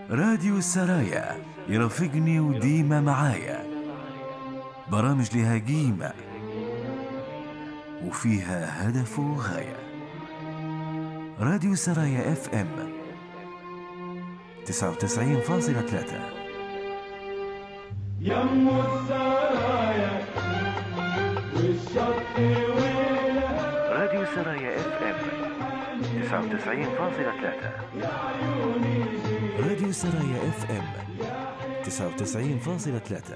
راديو السرايا يرافقني وديما معايا برامج لها قيمة وفيها هدف وغاية راديو سرايا اف ام 99.3 يم السرايا والشط ويلها راديو سرايا اف ام 99.3 راديو سرايا اف ام 99.3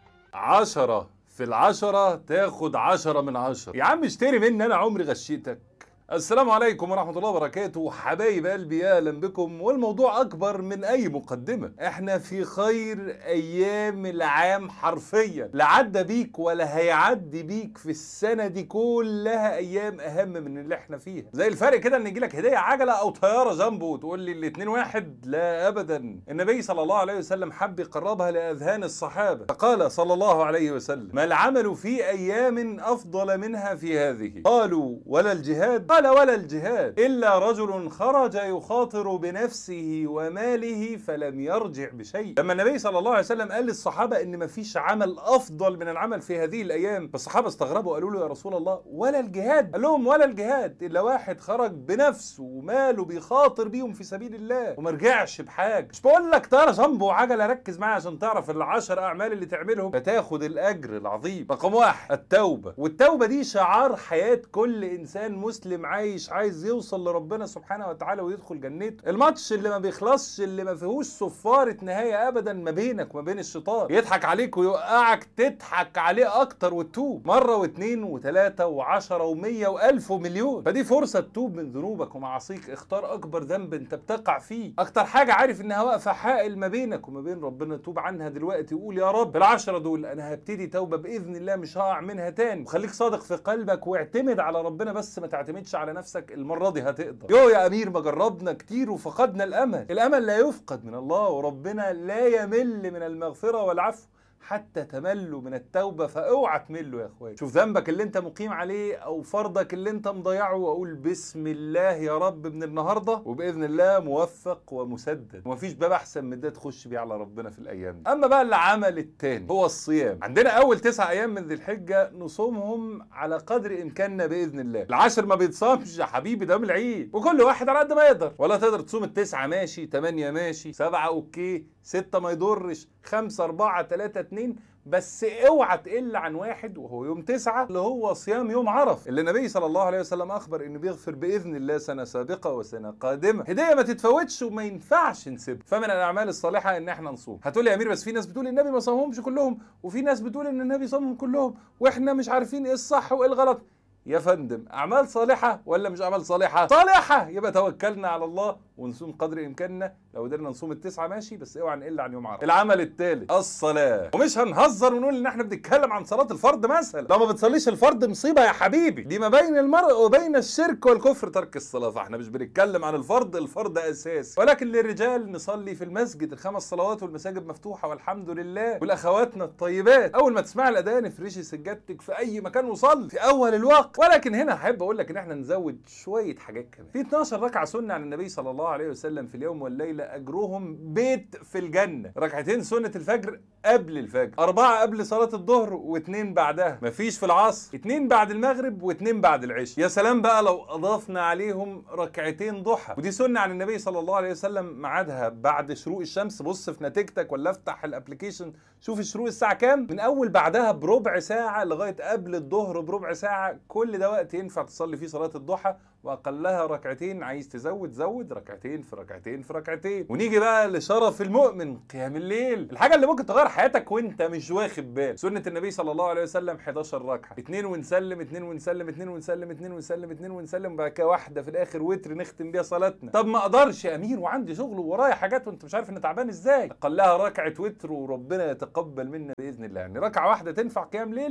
عشرة في العشرة تاخد عشرة من عشرة يا عم اشتري مني انا عمري غشيتك السلام عليكم ورحمة الله وبركاته حبايب قلبي اهلا بكم والموضوع اكبر من اي مقدمة احنا في خير ايام العام حرفيا لا عدى بيك ولا هيعدي بيك في السنة دي كلها ايام اهم من اللي احنا فيها زي الفرق كده ان يجيلك هدية عجلة او طيارة جنبه وتقول لي الاتنين واحد لا ابدا النبي صلى الله عليه وسلم حب يقربها لاذهان الصحابة فقال صلى الله عليه وسلم ما العمل في ايام افضل منها في هذه قالوا ولا الجهاد قال ولا الجهاد الا رجل خرج يخاطر بنفسه وماله فلم يرجع بشيء لما النبي صلى الله عليه وسلم قال للصحابة ان مفيش عمل افضل من العمل في هذه الايام فالصحابة استغربوا قالوا له يا رسول الله ولا الجهاد قال لهم ولا الجهاد الا واحد خرج بنفسه وماله بيخاطر بيهم في سبيل الله وما رجعش بحاجه مش بقول لك طياره جنبه وعجله ركز معايا عشان تعرف العشر اعمال اللي تعملهم فتاخد الاجر العظيم رقم واحد التوبه والتوبه دي شعار حياه كل انسان مسلم عايش عايز يوصل لربنا سبحانه وتعالى ويدخل جنته الماتش اللي ما بيخلصش اللي ما فيهوش صفاره نهايه ابدا ما بينك وما بين الشيطان يضحك عليك ويوقعك تضحك عليه اكتر وتتوب مره واثنين وثلاثه وعشرة ومية والف ومليون فدي فرصه تتوب من ذنوبك ومعاصيك اختار اكبر ذنب انت بتقع فيه اكتر حاجه عارف انها واقفه حائل ما بينك وما بين ربنا توب عنها دلوقتي وقول يا رب العشرة دول انا هبتدي توبه باذن الله مش هقع منها تاني وخليك صادق في قلبك واعتمد على ربنا بس ما تعتمدش على نفسك المره دي هتقدر يو يا امير ما جربنا كتير وفقدنا الامل الامل لا يفقد من الله وربنا لا يمل من المغفره والعفو حتى تملوا من التوبة فاوعى تملوا يا اخويا شوف ذنبك اللي انت مقيم عليه او فرضك اللي انت مضيعه واقول بسم الله يا رب من النهاردة وباذن الله موفق ومسدد ومفيش باب احسن من ده تخش بيه على ربنا في الايام دي اما بقى العمل التاني هو الصيام عندنا اول تسع ايام من ذي الحجة نصومهم على قدر امكاننا باذن الله العاشر ما بيتصامش يا حبيبي ده من العيد وكل واحد على قد ما يقدر ولا تقدر تصوم التسعة ماشي تمانية ماشي سبعة اوكي ستة ما يضرش خمسة أربعة تلاتة اتنين بس اوعى تقل عن واحد وهو يوم تسعة اللي هو صيام يوم عرف اللي النبي صلى الله عليه وسلم اخبر انه بيغفر باذن الله سنه سابقه وسنه قادمه هديه ما تتفوتش وما ينفعش نسيبها فمن الاعمال الصالحه ان احنا نصوم هتقول يا امير بس في ناس بتقول النبي ما صامهمش كلهم وفي ناس بتقول ان النبي صامهم كلهم واحنا مش عارفين ايه الصح وايه الغلط يا فندم اعمال صالحه ولا مش اعمال صالحه صالحه يبقى توكلنا على الله ونصوم قدر امكاننا لو قدرنا نصوم التسعه ماشي بس اوعى نقل عن يوم عرفه العمل الثالث الصلاه ومش هنهزر ونقول ان احنا بنتكلم عن صلاه الفرض مثلا لو ما بتصليش الفرض مصيبه يا حبيبي دي ما بين المرء وبين الشرك والكفر ترك الصلاه فاحنا مش بنتكلم عن الفرض الفرض اساس ولكن للرجال نصلي في المسجد الخمس صلوات والمساجد مفتوحه والحمد لله والاخواتنا الطيبات اول ما تسمع الاذان افرشي سجادتك في اي مكان وصلي في اول الوقت ولكن هنا احب اقول لك ان احنا نزود شويه حاجات كمان في 12 ركعه سنه عن النبي صلى الله عليه وسلم في اليوم والليله اجرهم بيت في الجنه ركعتين سنه الفجر قبل الفجر أربعة قبل صلاة الظهر واثنين بعدها مفيش في العصر اتنين بعد المغرب واثنين بعد العشاء يا سلام بقى لو أضفنا عليهم ركعتين ضحى ودي سنة عن النبي صلى الله عليه وسلم ميعادها بعد شروق الشمس بص في نتيجتك ولا افتح الابلكيشن شوف الشروق الساعة كام من أول بعدها بربع ساعة لغاية قبل الظهر بربع ساعة كل ده وقت ينفع تصلي فيه صلاة الضحى واقلها ركعتين عايز تزود زود ركعتين في ركعتين في ركعتين ونيجي بقى لشرف المؤمن قيام الليل الحاجه اللي ممكن تغير حياتك وانت مش واخد بال سنه النبي صلى الله عليه وسلم 11 ركعه اتنين ونسلم اتنين ونسلم اتنين ونسلم اتنين ونسلم اتنين ونسلم وبعد كده واحده في الاخر وتر نختم بيها صلاتنا طب ما اقدرش يا امير وعندي شغل ورايا حاجات وانت مش عارف ان تعبان ازاي اقلها ركعه وتر وربنا يتقبل منا باذن الله يعني ركعه واحده تنفع قيام ليل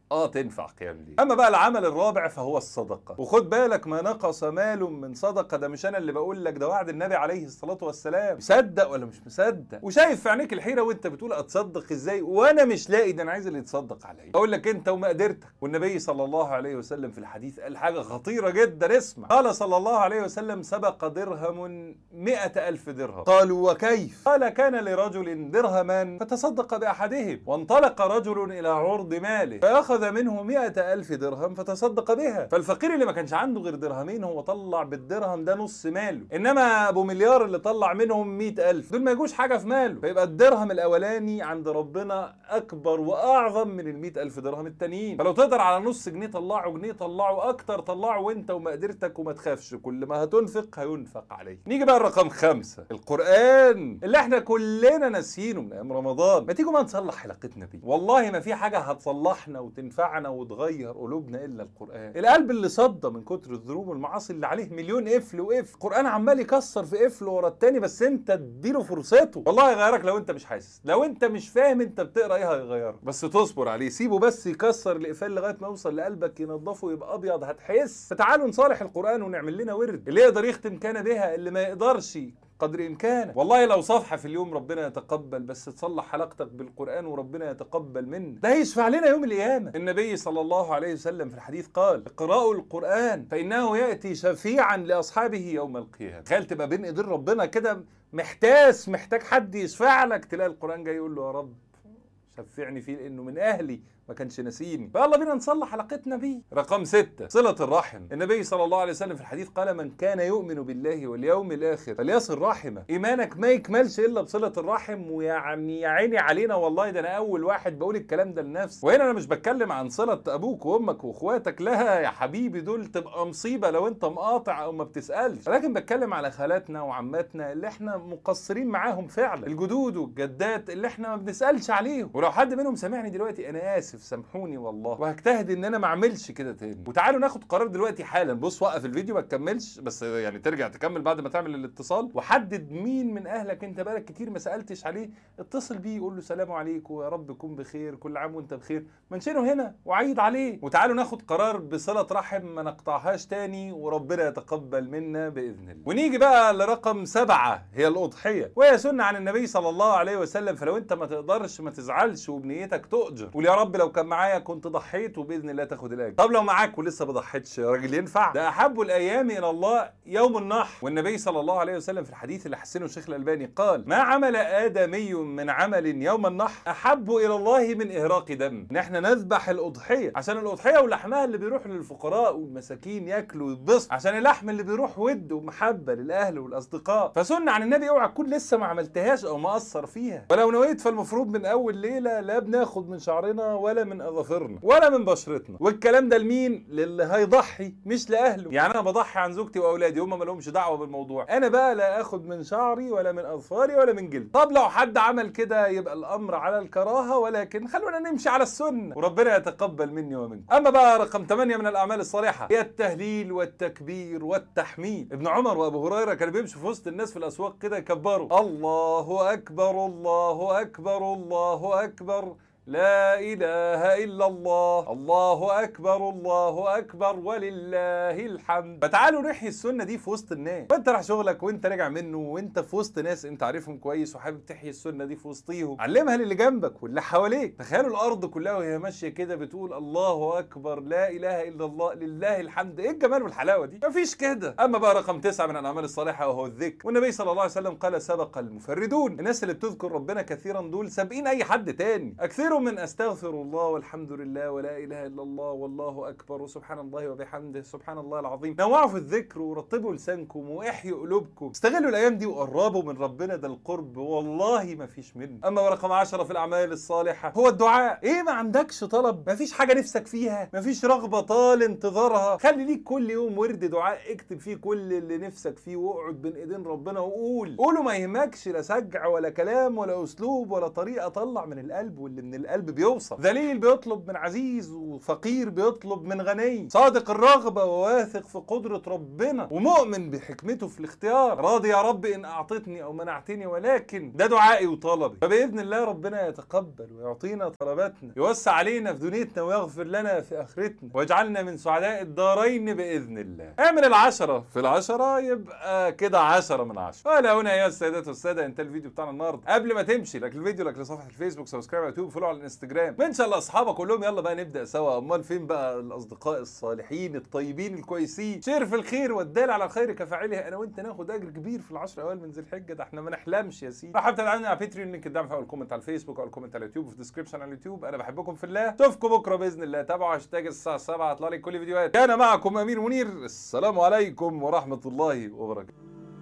اه تنفع قيام ليل اما بقى العمل الرابع فهو الصدقه وخد بالك ما نقص مال من صدقه ده مش انا اللي بقول لك ده وعد النبي عليه الصلاه والسلام مصدق ولا مش مصدق وشايف في عينيك الحيره وانت بتقول اتصدق ازاي وانا مش لاقي ده انا عايز اللي يتصدق عليا اقول لك انت ومقدرتك والنبي صلى الله عليه وسلم في الحديث قال حاجه خطيره جدا اسمع قال صلى الله عليه وسلم سبق درهم مئة ألف درهم قالوا وكيف قال كان لرجل درهمان فتصدق بأحدهم وانطلق رجل إلى عرض ماله فأخذ منه مئة ألف درهم فتصدق بها فالفقير اللي ما كانش عنده غير درهمين هو طلع بالدرهم ده نص ماله إنما أبو مليار اللي طلع منهم مئة ألف دول ما يجوش حاجة في ماله فيبقى الدرهم الأولاني عند ربنا أكبر وأعظم من المئة ألف درهم التانيين فلو تقدر على نص جنيه طلعه جنيه طلعه أكتر طلعه وأنت ومقدرتك وما تخافش كل ما هتنفق هينفق عليك نيجي بقى الرقم خمسة القرآن اللي احنا كلنا ناسيينه من أيام رمضان ما تيجوا ما نصلح علاقتنا بيه والله ما في حاجة هتصلحنا وتنفعنا وتغير قلوبنا إلا القرآن القلب اللي صدى من كتر الذنوب والمعاصي اللي عليه مليون قفل وقفل القرآن عمال يكسر في قفل ورا التاني بس انت اديله فرصته والله هيغيرك لو انت مش حاسس لو انت مش فاهم انت بتقرا ايه هيغيرك بس تصبر عليه سيبه بس يكسر الاقفال لغايه ما يوصل لقلبك ينضفه يبقى ابيض هتحس فتعالوا نصالح القران ونعمل لنا ورد اللي يقدر يختم كان بها اللي ما يقدرش قدر امكانك والله لو صفحه في اليوم ربنا يتقبل بس تصلح علاقتك بالقران وربنا يتقبل منك ده هيشفع لنا يوم القيامه النبي صلى الله عليه وسلم في الحديث قال اقرأوا القران فانه ياتي شفيعا لاصحابه يوم القيامه تخيل تبقى بين ايدين ربنا كده محتاس محتاج حد يشفع لك تلاقي القران جاي يقول له يا رب شفعني فيه لانه من اهلي ما كانش ناسيني فيلا بينا نصلح علاقتنا بيه رقم ستة صلة الرحم النبي صلى الله عليه وسلم في الحديث قال من كان يؤمن بالله واليوم الآخر فليصل رحمه إيمانك ما يكملش إلا بصلة الرحم ويعني يا عيني علينا والله ده أنا أول واحد بقول الكلام ده لنفسي وهنا أنا مش بتكلم عن صلة أبوك وأمك وأخواتك لا يا حبيبي دول تبقى مصيبة لو أنت مقاطع أو ما بتسألش ولكن بتكلم على خالاتنا وعماتنا اللي احنا مقصرين معاهم فعلا الجدود والجدات اللي احنا ما بنسألش عليهم ولو حد منهم سامعني دلوقتي أنا آسف اسف سامحوني والله وهجتهد ان انا ما اعملش كده تاني وتعالوا ناخد قرار دلوقتي حالا بص وقف الفيديو ما تكملش بس يعني ترجع تكمل بعد ما تعمل الاتصال وحدد مين من اهلك انت بقالك كتير ما سالتش عليه اتصل بيه قول له سلام عليكم ويا رب يكون بخير كل عام وانت بخير منشنه هنا وعيد عليه وتعالوا ناخد قرار بصله رحم ما نقطعهاش تاني وربنا يتقبل منا باذن الله ونيجي بقى لرقم سبعة هي الاضحيه وهي سنه عن النبي صلى الله عليه وسلم فلو انت ما تقدرش ما تزعلش وبنيتك تؤجر قول يا رب لو كان معايا كنت ضحيت وباذن الله تاخد الاجر طب لو معاك ولسه ما ضحيتش يا راجل ينفع ده احب الايام الى الله يوم النحر والنبي صلى الله عليه وسلم في الحديث اللي حسنه الشيخ الالباني قال ما عمل ادمي من عمل يوم النحر احب الى الله من اهراق دم ان احنا نذبح الاضحيه عشان الاضحيه ولحمها اللي بيروح للفقراء والمساكين ياكلوا ويتبسطوا عشان اللحم اللي بيروح ود ومحبه للاهل والاصدقاء فسنه عن النبي اوعى تكون لسه ما عملتهاش او مقصر فيها ولو نويت فالمفروض من اول ليله لا بناخد من شعرنا ولا من اظافرنا ولا من بشرتنا والكلام ده لمين للي هيضحي مش لاهله يعني انا بضحي عن زوجتي واولادي هم ما لهمش دعوه بالموضوع انا بقى لا اخد من شعري ولا من اظفاري ولا من جلدي طب لو حد عمل كده يبقى الامر على الكراهه ولكن خلونا نمشي على السنه وربنا يتقبل مني ومنكم اما بقى رقم 8 من الاعمال الصالحه هي التهليل والتكبير والتحميد ابن عمر وابو هريره كانوا بيمشوا في وسط الناس في الاسواق كده يكبروا الله اكبر الله اكبر الله اكبر لا إله إلا الله الله أكبر الله أكبر ولله الحمد فتعالوا نحيي السنة دي في وسط الناس وانت رايح شغلك وانت راجع منه وانت في وسط ناس انت عارفهم كويس وحابب تحيي السنة دي في وسطيهم علمها للي جنبك واللي حواليك تخيلوا الأرض كلها وهي ماشية كده بتقول الله أكبر لا إله إلا الله لله الحمد إيه الجمال والحلاوة دي مفيش كده أما بقى رقم تسعة من الأعمال الصالحة وهو الذكر والنبي صلى الله عليه وسلم قال سبق المفردون الناس اللي بتذكر ربنا كثيرا دول سابقين أي حد تاني أكثروا من أستغفر الله والحمد لله ولا إله إلا الله والله أكبر وسبحان الله وبحمده سبحان الله العظيم نوعوا في الذكر ورطبوا لسانكم واحيوا قلوبكم استغلوا الأيام دي وقربوا من ربنا ده القرب والله ما فيش منه أما رقم عشرة في الأعمال الصالحة هو الدعاء إيه ما عندكش طلب ما فيش حاجة نفسك فيها ما فيش رغبة طال انتظارها خلي ليك كل يوم ورد دعاء اكتب فيه كل اللي نفسك فيه واقعد بين ايدين ربنا وقول قوله ما يهمكش لا سجع ولا كلام ولا اسلوب ولا طريقه طلع من القلب واللي من القلب بيوصل ذليل بيطلب من عزيز وفقير بيطلب من غني صادق الرغبة وواثق في قدرة ربنا ومؤمن بحكمته في الاختيار راضي يا رب إن أعطتني أو منعتني ولكن ده دعائي وطلبي فبإذن الله ربنا يتقبل ويعطينا طلباتنا يوسع علينا في دنيتنا ويغفر لنا في آخرتنا ويجعلنا من سعداء الدارين بإذن الله اعمل العشرة في العشرة يبقى كده عشرة من عشرة ولا هنا يا السيدات والسادة انت الفيديو بتاعنا النهارده قبل ما تمشي لك الفيديو لك لصفحة الفيسبوك سبسكرايب على اليوتيوب فولو على الانستجرام من شاء الله اصحابك كلهم يلا بقى نبدأ سوا امال فين بقى الاصدقاء الصالحين الطيبين الكويسين شير في الخير والدال على الخير كفاعله انا وانت ناخد اجر كبير في العشر اوائل من ذي الحجه ده احنا ما نحلمش يا سيدي لو حابب تدعمني على باتريون لينك الدعم في اول كومنت على الفيسبوك او الكومنت على اليوتيوب وفي الديسكربشن على اليوتيوب انا بحبكم في الله اشوفكم بكره باذن الله تابعوا هاشتاج الساعه 7 هيطلع لي كل فيديوهات كان معكم امير منير السلام عليكم ورحمه الله وبركاته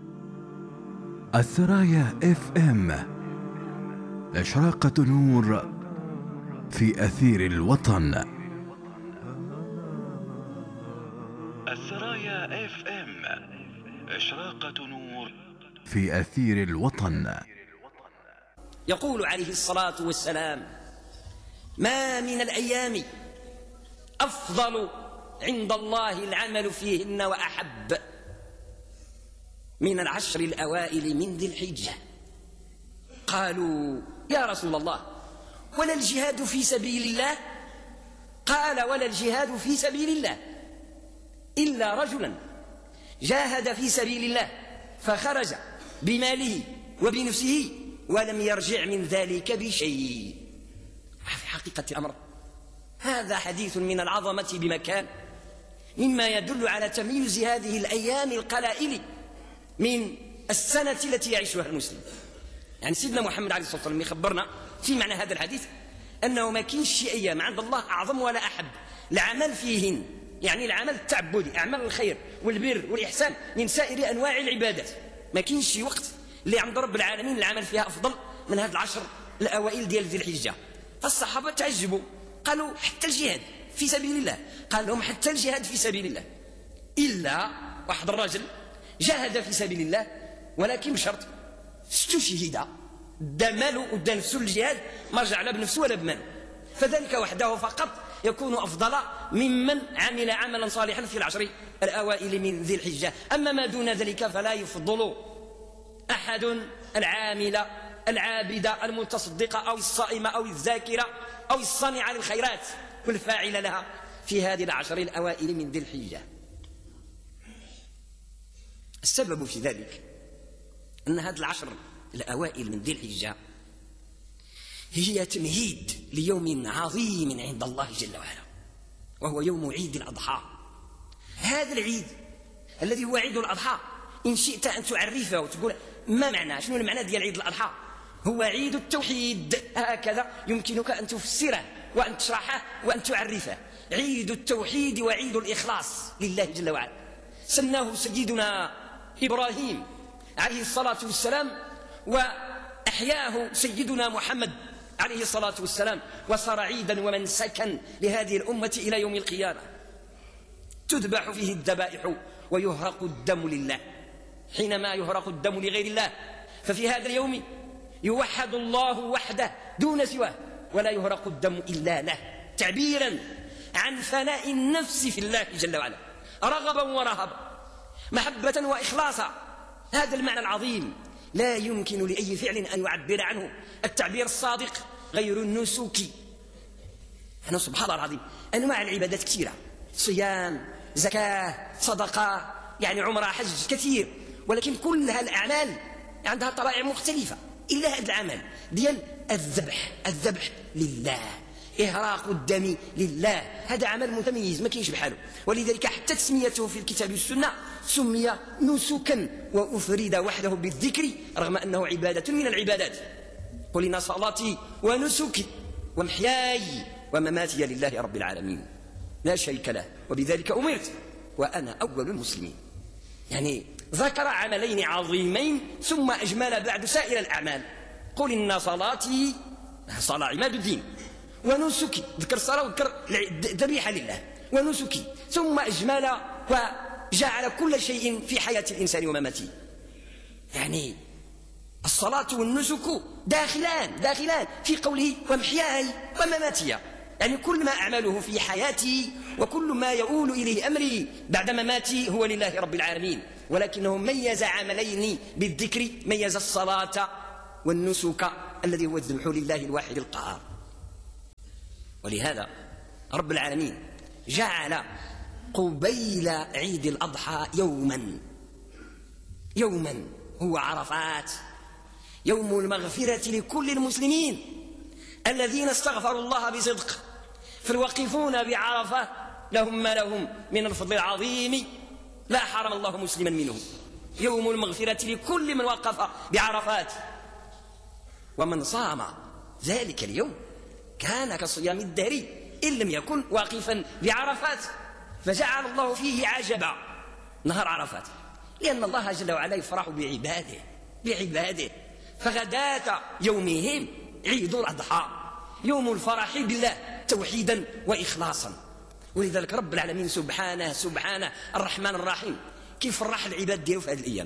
الثرايا اف ام إشراقة نور في أثير الوطن الثرايا اف ام إشراقة نور في أثير الوطن يقول عليه الصلاة والسلام ما من الأيام أفضل عند الله العمل فيهن وأحب من العشر الأوائل من ذي الحجة قالوا يا رسول الله ولا الجهاد في سبيل الله قال ولا الجهاد في سبيل الله إلا رجلا جاهد في سبيل الله فخرج بماله وبنفسه ولم يرجع من ذلك بشيء في حقيقة الأمر هذا حديث من العظمة بمكان مما يدل على تمييز هذه الأيام القلائل من السنة التي يعيشها المسلم يعني سيدنا محمد عليه الصلاة والسلام يخبرنا في معنى هذا الحديث أنه ما كاينش شي أيام عند الله أعظم ولا أحب العمل فيهن يعني العمل التعبدي أعمال الخير والبر والإحسان من سائر أنواع العبادات ما كاينش شي وقت اللي عند رب العالمين العمل فيها أفضل من هذه العشر الأوائل ديال ذي الحجة فالصحابة تعجبوا قالوا حتى الجهاد في سبيل الله قال لهم حتى الجهاد في سبيل الله إلا واحد الرجل جاهد في سبيل الله ولكن بشرط استشهد دا ماله ودا نفسه للجهاد ما رجع لا بنفسه ولا بماله فذلك وحده فقط يكون أفضل ممن عمل عملا صالحا في العشر الأوائل من ذي الحجة أما ما دون ذلك فلا يفضل أحد العامل العابدة المتصدقة أو الصائمة أو الذاكرة أو الصانعة للخيرات والفاعل لها في هذه العشر الأوائل من ذي الحجة السبب في ذلك أن هذه العشر الأوائل من ذي الحجة هي تمهيد ليوم عظيم عند الله جل وعلا وهو يوم عيد الأضحى هذا العيد الذي هو عيد الأضحى إن شئت أن تعرفه وتقول ما معنى شنو المعنى ديال عيد الأضحى هو عيد التوحيد هكذا يمكنك أن تفسره وأن تشرحه وأن تعرفه عيد التوحيد وعيد الإخلاص لله جل وعلا سماه سيدنا إبراهيم عليه الصلاة والسلام وأحياه سيدنا محمد عليه الصلاة والسلام وصار عيدا ومنسكا لهذه الأمة إلى يوم القيامة تذبح فيه الذبائح ويهرق الدم لله حينما يهرق الدم لغير الله ففي هذا اليوم يوحد الله وحده دون سواه ولا يهرق الدم إلا له تعبيرا عن فناء النفس في الله جل وعلا رغبا ورهبا محبة وإخلاصا هذا المعنى العظيم لا يمكن لأي فعل أن يعبر عنه التعبير الصادق غير النسك أنا سبحان الله العظيم أنواع العبادات كثيرة صيام زكاة صدقة يعني عمرة حج كثير ولكن كلها الأعمال عندها طبائع مختلفة إلا هذا العمل ديال الذبح الذبح لله إهراق الدم لله هذا عمل متميز ما كاينش بحاله ولذلك حتى تسميته في الكتاب والسنة سمي نسكا وأفرد وحده بالذكر رغم أنه عبادة من العبادات قل إن صلاتي ونسكي ومحياي ومماتي لله رب العالمين لا شريك له وبذلك أمرت وأنا أول المسلمين يعني ذكر عملين عظيمين ثم أجمل بعد سائر الأعمال قل إن صلاتي صلاة عماد الدين ونسكي ذكر الصلاة وذكر الذبيحة لله ونسكي ثم أجمل وجعل كل شيء في حياة الإنسان ومماته يعني الصلاة والنسك داخلان داخلان في قوله ومحياي ومماتي يعني كل ما أعمله في حياتي وكل ما يؤول إليه أمري بعد مماتي هو لله رب العالمين ولكنه ميز عملين بالذكر ميز الصلاة والنسك الذي هو الذبح لله الواحد القهار ولهذا رب العالمين جعل قبيل عيد الأضحى يوما يوما هو عرفات يوم المغفرة لكل المسلمين الذين استغفروا الله بصدق فالواقفون بعرفة لهم ما لهم من الفضل العظيم لا حرم الله مسلما منه يوم المغفرة لكل من وقف بعرفات ومن صام ذلك اليوم كان كصيام الدهر إن لم يكن واقفا بعرفات فجعل الله فيه عجبا نهار عرفات لأن الله جل وعلا يفرح بعباده بعباده فغداة يومهم عيد الأضحى يوم الفرح بالله توحيدا وإخلاصا ولذلك رب العالمين سبحانه سبحانه الرحمن الرحيم كيف فرح العباد ديالو في هذه الأيام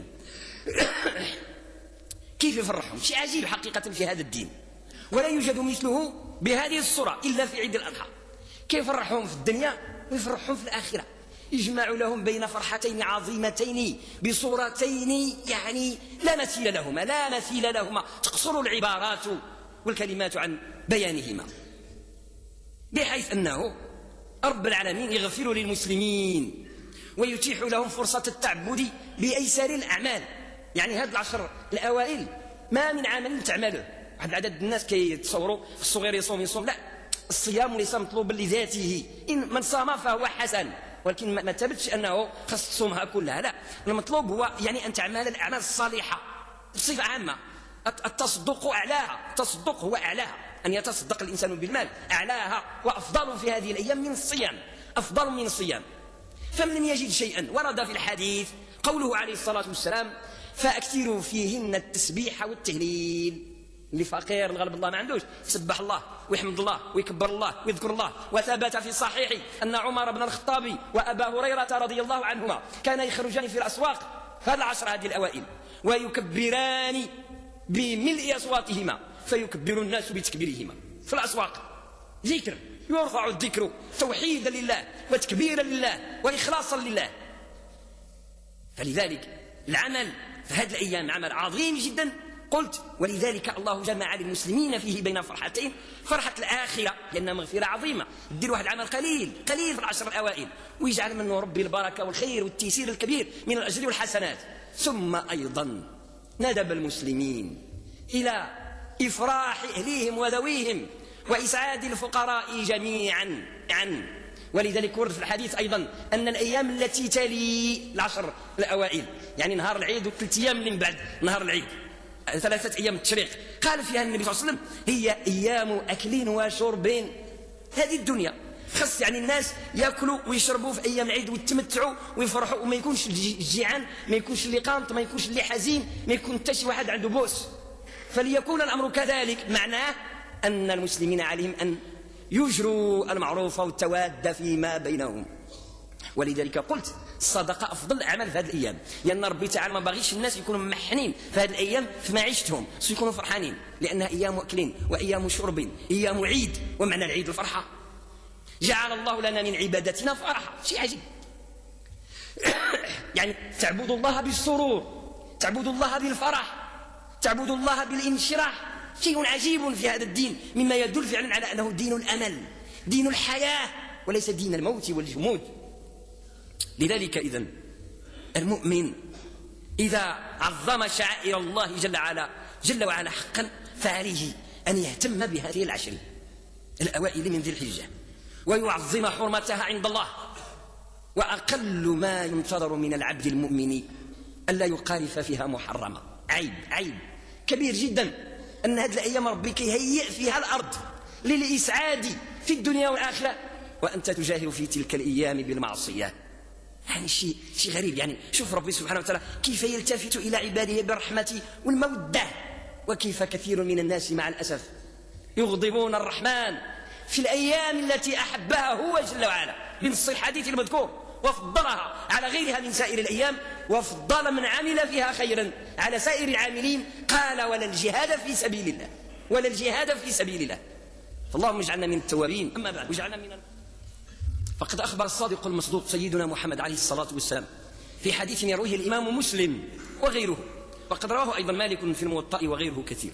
كيف يفرحهم شيء عجيب حقيقة في هذا الدين ولا يوجد مثله بهذه الصورة إلا في عيد الأضحى كيف يفرحهم في الدنيا ويفرحهم في الآخرة يجمع لهم بين فرحتين عظيمتين بصورتين يعني لا مثيل لهما لا مثيل لهما تقصر العبارات والكلمات عن بيانهما بحيث أنه رب العالمين يغفر للمسلمين ويتيح لهم فرصة التعبد بأيسر الأعمال يعني هذه العشر الأوائل ما من عمل تعمله واحد عدد الناس كيتصوروا الصغير يصوم يصوم لا الصيام ليس مطلوبا لذاته إن من صام فهو حسن ولكن ما ثبتش أنه خص تصومها كلها لا المطلوب هو يعني أن تعمل الأعمال الصالحة بصفة عامة التصدق أعلاها التصدق هو أعلاها أن يتصدق الإنسان بالمال أعلاها وأفضل في هذه الأيام من الصيام أفضل من الصيام فمن لم يجد شيئا ورد في الحديث قوله عليه الصلاة والسلام فأكثروا فيهن التسبيح والتهليل اللي فقير الغلب الله ما عندوش يسبح الله ويحمد الله ويكبر الله ويذكر الله وثبت في الصحيح أن عمر بن الخطاب وأبا هريرة رضي الله عنهما كان يخرجان في الأسواق هذا العشر هذه الأوائل ويكبران بملء أصواتهما فيكبر الناس بتكبيرهما في الأسواق ذكر يرفع الذكر توحيدا لله وتكبيرا لله وإخلاصا لله فلذلك العمل في هذه الأيام عمل عظيم جدا قلت ولذلك الله جمع للمسلمين فيه بين فرحتين فرحة الآخرة لأنها مغفرة عظيمة دير واحد العمل قليل قليل في العشر الأوائل ويجعل منه ربي البركة والخير والتيسير الكبير من الأجر والحسنات ثم أيضا ندب المسلمين إلى إفراح أهليهم وذويهم وإسعاد الفقراء جميعا عن ولذلك ورد في الحديث أيضا أن الأيام التي تلي العشر الأوائل يعني نهار العيد وثلاث أيام من بعد نهار العيد ثلاثة أيام التشريق قال فيها النبي صلى الله عليه وسلم هي أيام أكل وشرب هذه الدنيا خص يعني الناس ياكلوا ويشربوا في ايام العيد ويتمتعوا ويفرحوا وما يكونش الجيعان ما يكونش اللي قانط ما يكونش اللي حزين ما يكون حتى شي واحد عنده بوس فليكون الامر كذلك معناه ان المسلمين عليهم ان يجروا المعروف والتواد فيما بينهم ولذلك قلت الصدقة أفضل الأعمال في هذه الأيام لأن ربي تعالى ما باغيش الناس يكونوا ممحنين في هذه الأيام في معيشتهم يكونوا فرحانين لأنها أيام أكل وأيام شرب أيام عيد ومعنى العيد الفرحة جعل الله لنا من عبادتنا فرحة شيء عجيب يعني تعبد الله بالسرور تعبد الله بالفرح تعبد الله بالانشراح شيء عجيب في هذا الدين مما يدل فعلا على أنه دين الأمل دين الحياة وليس دين الموت والجمود لذلك إذن المؤمن إذا عظم شعائر الله جل وعلا جل وعلا حقا فعليه أن يهتم بهذه العشر الأوائل من ذي الحجة ويعظم حرمتها عند الله وأقل ما ينتظر من العبد المؤمن ألا يقارف فيها محرمة عيب عيب كبير جدا أن هذه الأيام ربي كيهيئ فيها الأرض للإسعاد في الدنيا والآخرة وأنت تجاهر في تلك الأيام بالمعصية يعني شيء شيء غريب يعني شوف ربي سبحانه وتعالى كيف يلتفت إلى عباده بالرحمة والمودة وكيف كثير من الناس مع الأسف يغضبون الرحمن في الأيام التي أحبها هو جل وعلا بنص الحديث المذكور وفضلها على غيرها من سائر الأيام وفضل من عمل فيها خيرا على سائر العاملين قال ولا الجهاد في سبيل الله ولا الجهاد في سبيل الله فاللهم اجعلنا من التوابين أما بعد واجعلنا من فقد أخبر الصادق المصدوق سيدنا محمد عليه الصلاة والسلام في حديث يرويه الإمام مسلم وغيره وقد رواه أيضا مالك في الموطأ وغيره كثير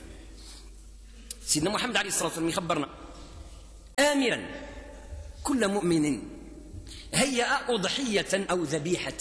سيدنا محمد عليه الصلاة والسلام يخبرنا آمرا كل مؤمن هيأ أضحية أو ذبيحة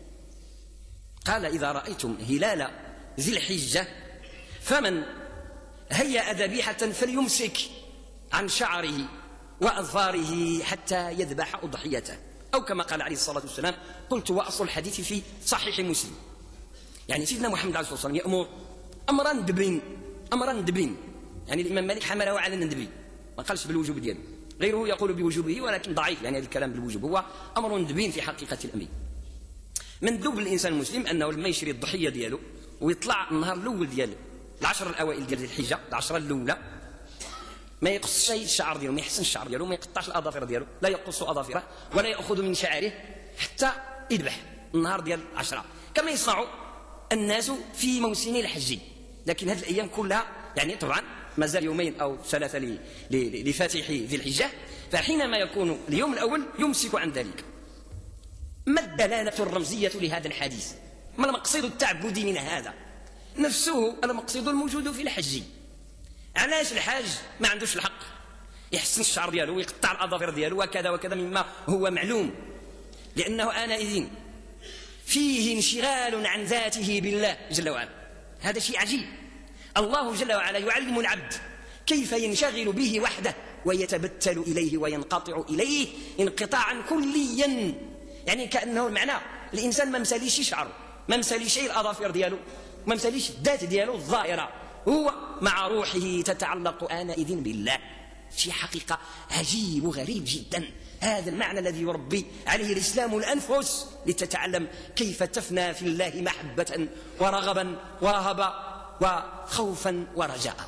قال إذا رأيتم هلال ذي الحجة فمن هيأ ذبيحة فليمسك عن شعره وأظفاره حتى يذبح أضحيته أو كما قال عليه الصلاة والسلام قلت وأصل الحديث في صحيح مسلم يعني سيدنا محمد عليه الصلاة والسلام يأمر أمرا دبين أمرا دبين يعني الإمام مالك حمله على الندبي ما قالش بالوجوب ديالو غيره يقول بوجوبه ولكن ضعيف يعني هذا الكلام بالوجوب هو أمر دبين في حقيقة الأمر مندوب للإنسان المسلم أنه لما يشري الضحية ديالو ويطلع النهار الأول ديال العشر الأوائل ديال ذي الحجة العشرة الأولى ما يقص شيء الشعر ديالو ما يحسن الشعر ديالو ما يقطعش الاظافر ديالو لا يقص اظافره ولا ياخذ من شعره حتى يذبح النهار ديال العشرة كما يصنع الناس في موسم الحج لكن هذه الايام كلها يعني طبعا ما زال يومين او ثلاثه ل- ل- لفاتح ذي الحجه فحينما يكون اليوم الاول يمسك عن ذلك ما الدلاله الرمزيه لهذا الحديث ما المقصد التعبدي من هذا نفسه المقصد الموجود في الحج علاش الحاج ما عندوش الحق يحسن الشعر ديالو ويقطع الاظافر ديالو وكذا وكذا مما هو معلوم لانه انئذ فيه انشغال عن ذاته بالله جل وعلا هذا شيء عجيب الله جل وعلا يعلم العبد كيف ينشغل به وحده ويتبتل اليه وينقطع اليه انقطاعا كليا يعني كانه المعنى الانسان ما مساليش شعره ما مساليش الاظافر ديالو ما مساليش الذات ديالو الظاهره هو مع روحه تتعلق آنئذ بالله شيء حقيقة عجيب وغريب جدا هذا المعنى الذي يربي عليه الإسلام الأنفس لتتعلم كيف تفنى في الله محبة ورغبا ورهبا وخوفا ورجاء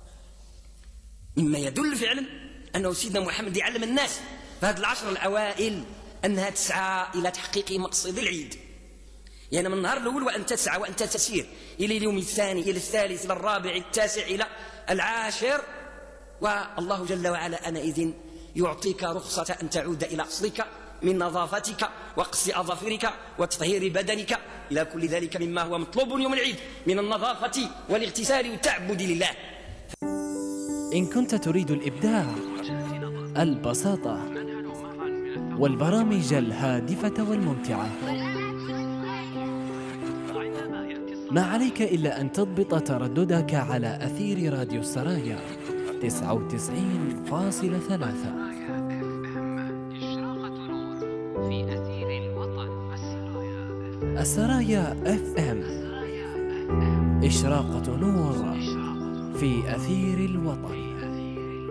مما يدل فعلا أنه سيدنا محمد يعلم الناس في هذه العشر الأوائل أنها تسعى إلى تحقيق مقصد العيد يعني من النهار الأول وأنت تسعى وأنت تسير إلى اليوم الثاني إلى الثالث إلى الرابع التاسع إلى العاشر والله جل وعلا أنئذ يعطيك رخصة أن تعود إلى أصلك من نظافتك وقص أظافرك وتطهير بدنك إلى كل ذلك مما هو مطلوب يوم العيد من النظافة والاغتسال والتعبد لله إن كنت تريد الإبداع البساطة والبرامج الهادفة والممتعة ما عليك إلا أن تضبط ترددك على أثير راديو السرايا 99.3 في أثير الوطن السرايا السرايا اف ام إشراقة نور في أثير الوطن